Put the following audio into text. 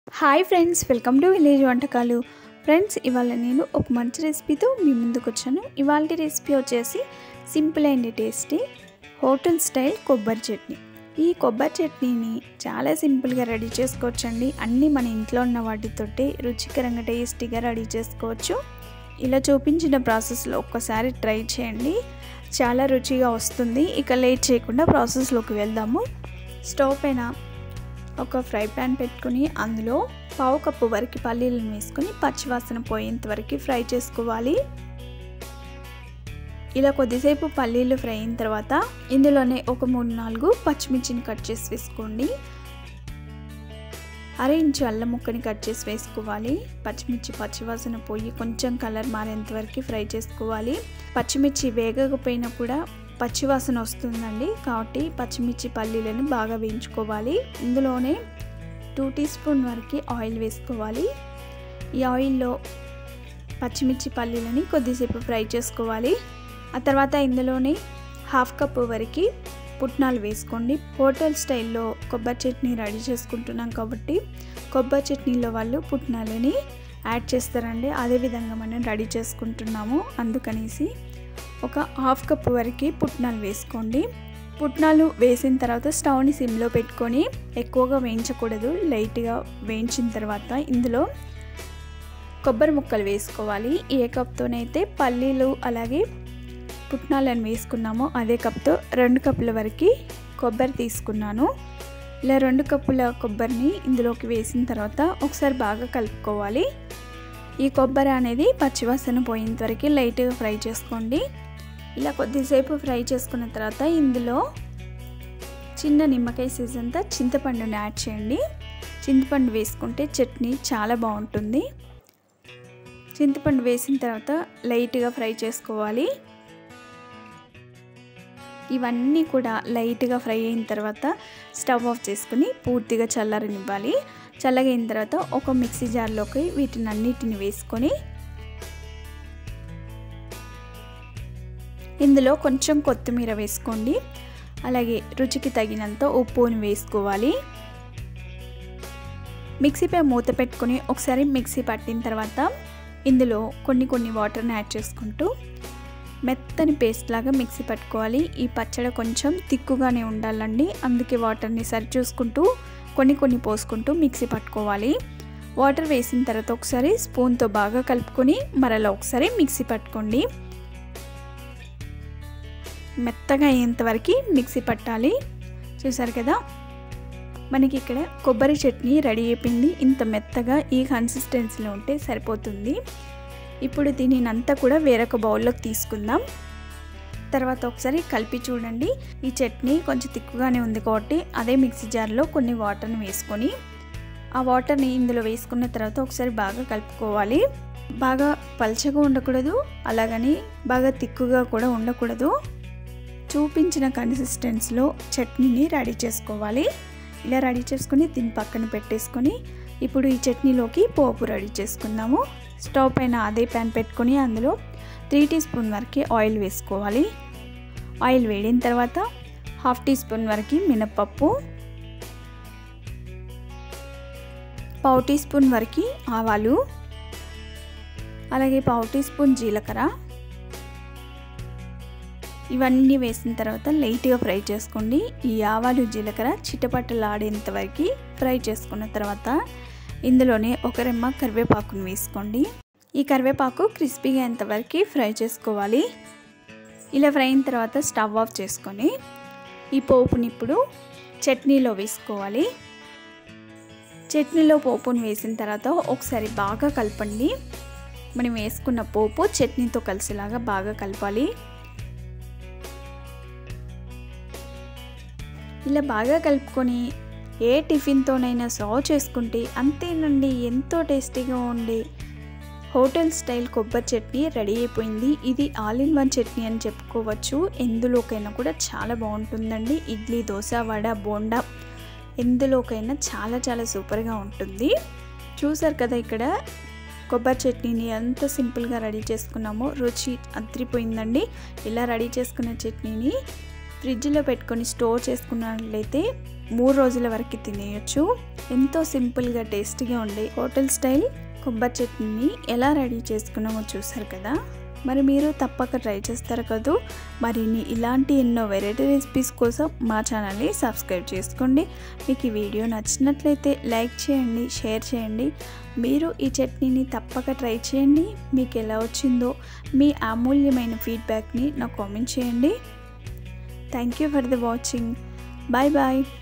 hi friends welcome to village వంటకాలు friends ఇవాళ నేను ఒక మంచి రెసిపీతో మీ ముందుకు వచ్చాను ఇవాళ రెసిపీ వచ్చేసి simple and tasty hotel style కొబ్బరి చట్నీ ఈ కొబ్బరి చట్నీని చాలా సింపుల్గా రెడీ చేసుకోవచ్చండి అన్నీ మన ఇంట్లో ఉన్న వాటితోటి రుచికరంగా టేస్టీగా రెడీ చేసుకోవచ్చు ఇలా చూపించిన ప్రాసెస్లో ఒక్కసారి ట్రై చేయండి చాలా రుచిగా వస్తుంది ఇక లేట్ చేయకుండా ప్రాసెస్లోకి వెళ్దాము స్టవ్ పైన ఒక ఫ్రై ప్యాన్ పెట్టుకుని అందులో పావు కప్పు వరకు పల్లీలను వేసుకొని పచ్చివాసన పోయేంత వరకు ఫ్రై చేసుకోవాలి ఇలా కొద్దిసేపు పల్లీలు ఫ్రై అయిన తర్వాత ఇందులోనే ఒక మూడు నాలుగు పచ్చిమిర్చిని కట్ చేసి వేసుకోండి అర ఇంచు అల్లం ముక్కని కట్ చేసి వేసుకోవాలి పచ్చిమిర్చి పచ్చివాసన పోయి కొంచెం కలర్ మారేంత వరకు ఫ్రై చేసుకోవాలి పచ్చిమిర్చి వేగకపోయినా కూడా పచ్చివాసన వస్తుందండి కాబట్టి పచ్చిమిర్చి పల్లీలను బాగా వేయించుకోవాలి ఇందులోనే టూ టీ స్పూన్ వరకు ఆయిల్ వేసుకోవాలి ఈ ఆయిల్లో పచ్చిమిర్చి పల్లీలని కొద్దిసేపు ఫ్రై చేసుకోవాలి ఆ తర్వాత ఇందులోనే హాఫ్ కప్ వరకు పుట్నాలు వేసుకోండి హోటల్ స్టైల్లో కొబ్బరి చట్నీ రెడీ చేసుకుంటున్నాం కాబట్టి కొబ్బరి చట్నీలో వాళ్ళు పుట్నాలని యాడ్ చేస్తారండి అదేవిధంగా మనం రెడీ చేసుకుంటున్నాము అందుకనేసి ఒక హాఫ్ కప్ వరకు పుట్నాలు వేసుకోండి పుట్నాలు వేసిన తర్వాత స్టవ్ని సిమ్లో పెట్టుకొని ఎక్కువగా వేయించకూడదు లైట్గా వేయించిన తర్వాత ఇందులో కొబ్బరి ముక్కలు వేసుకోవాలి ఏ కప్తోనైతే పల్లీలు అలాగే పుట్నాలను వేసుకున్నామో అదే కప్తో రెండు కప్పుల వరకు కొబ్బరి తీసుకున్నాను ఇలా రెండు కప్పుల కొబ్బరిని ఇందులోకి వేసిన తర్వాత ఒకసారి బాగా కలుపుకోవాలి ఈ కొబ్బరి అనేది పచ్చివాసన పోయేంత వరకు లైట్గా ఫ్రై చేసుకోండి ఇలా కొద్దిసేపు ఫ్రై చేసుకున్న తర్వాత ఇందులో చిన్న నిమ్మకాయ సైజ్ అంతా చింతపండుని యాడ్ చేయండి చింతపండు వేసుకుంటే చట్నీ చాలా బాగుంటుంది చింతపండు వేసిన తర్వాత లైట్గా ఫ్రై చేసుకోవాలి ఇవన్నీ కూడా లైట్గా ఫ్రై అయిన తర్వాత స్టవ్ ఆఫ్ చేసుకుని పూర్తిగా చల్లారనివ్వాలి చల్లగైన తర్వాత ఒక మిక్సీ జార్లోకి వీటిని అన్నిటిని వేసుకొని ఇందులో కొంచెం కొత్తిమీర వేసుకోండి అలాగే రుచికి తగినంత ఉప్పుని వేసుకోవాలి మిక్సీపై మూత పెట్టుకొని ఒకసారి మిక్సీ పట్టిన తర్వాత ఇందులో కొన్ని కొన్ని వాటర్ని యాడ్ చేసుకుంటూ మెత్తని పేస్ట్ లాగా మిక్సీ పట్టుకోవాలి ఈ పచ్చడి కొంచెం తిక్కుగానే ఉండాలండి అందుకే వాటర్ని సరి చూసుకుంటూ కొన్ని కొన్ని పోసుకుంటూ మిక్సీ పట్టుకోవాలి వాటర్ వేసిన తర్వాత ఒకసారి స్పూన్తో బాగా కలుపుకొని మరలా ఒకసారి మిక్సీ పట్టుకోండి మెత్తగా అయ్యేంత వరకు మిక్సీ పట్టాలి చూసారు కదా మనకి ఇక్కడ కొబ్బరి చట్నీ రెడీ అయిపోయింది ఇంత మెత్తగా ఈ కన్సిస్టెన్సీలో ఉంటే సరిపోతుంది ఇప్పుడు దీనినంతా కూడా వేరొక బౌల్లోకి తీసుకుందాం తర్వాత ఒకసారి కలిపి చూడండి ఈ చట్నీ కొంచెం తిక్కుగానే ఉంది కాబట్టి అదే మిక్సీ జార్లో కొన్ని వాటర్ని వేసుకొని ఆ వాటర్ని ఇందులో వేసుకున్న తర్వాత ఒకసారి బాగా కలుపుకోవాలి బాగా పల్చగా ఉండకూడదు అలాగని బాగా తిక్కుగా కూడా ఉండకూడదు చూపించిన కన్సిస్టెన్సీలో చట్నీని రెడీ చేసుకోవాలి ఇలా రెడీ చేసుకుని దీన్ని పక్కన పెట్టేసుకొని ఇప్పుడు ఈ చట్నీలోకి పోపు రెడీ చేసుకుందాము స్టవ్ పైన అదే ప్యాన్ పెట్టుకొని అందులో త్రీ టీ స్పూన్ వరకు ఆయిల్ వేసుకోవాలి ఆయిల్ వేడిన తర్వాత హాఫ్ టీ స్పూన్ వరకు మినప్పప్పు పావు టీ స్పూన్ వరకు ఆవాలు అలాగే పావు టీ స్పూన్ జీలకర్ర ఇవన్నీ వేసిన తర్వాత లైట్గా ఫ్రై చేసుకోండి ఈ ఆవాలు జీలకర్ర చిటపట్టలాడేంత వరకు ఫ్రై చేసుకున్న తర్వాత ఇందులోనే ఒక రెమ్మ కరివేపాకును వేసుకోండి ఈ కరివేపాకు క్రిస్పీగా అయ్యేంత వరకు ఫ్రై చేసుకోవాలి ఇలా ఫ్రై అయిన తర్వాత స్టవ్ ఆఫ్ చేసుకొని ఈ పోపుని ఇప్పుడు చట్నీలో వేసుకోవాలి చట్నీలో పోపుని వేసిన తర్వాత ఒకసారి బాగా కలపండి మనం వేసుకున్న పోపు చట్నీతో కలిసేలాగా బాగా కలపాలి ఇలా బాగా కలుపుకొని ఏ టిఫిన్తోనైనా సర్వ్ చేసుకుంటే అంతేనండి ఎంతో టేస్టీగా ఉండే హోటల్ స్టైల్ కొబ్బరి చట్నీ రెడీ అయిపోయింది ఇది ఆల్ ఇన్ వన్ చట్నీ అని చెప్పుకోవచ్చు ఎందులోకైనా కూడా చాలా బాగుంటుందండి ఇడ్లీ దోశ వడ బోండా ఎందులోకైనా చాలా చాలా సూపర్గా ఉంటుంది చూసారు కదా ఇక్కడ కొబ్బరి చట్నీని ఎంత సింపుల్గా రెడీ చేసుకున్నామో రుచి అద్రిపోయిందండి ఇలా రెడీ చేసుకున్న చట్నీని ఫ్రిడ్జ్లో పెట్టుకొని స్టోర్ చేసుకున్నట్లయితే మూడు రోజుల వరకు తినేయచ్చు ఎంతో సింపుల్గా టేస్టీగా ఉండే హోటల్ స్టైల్ కొబ్బరి చట్నీని ఎలా రెడీ చేసుకున్నామో చూసారు కదా మరి మీరు తప్పక ట్రై చేస్తారు కదూ మరిన్ని ఇలాంటి ఎన్నో వెరైటీ రెసిపీస్ కోసం మా ఛానల్ని సబ్స్క్రైబ్ చేసుకోండి మీకు ఈ వీడియో నచ్చినట్లయితే లైక్ చేయండి షేర్ చేయండి మీరు ఈ చట్నీని తప్పక ట్రై చేయండి మీకు ఎలా వచ్చిందో మీ అమూల్యమైన ఫీడ్బ్యాక్ని నాకు కామెంట్ చేయండి thank you for the watching bye bye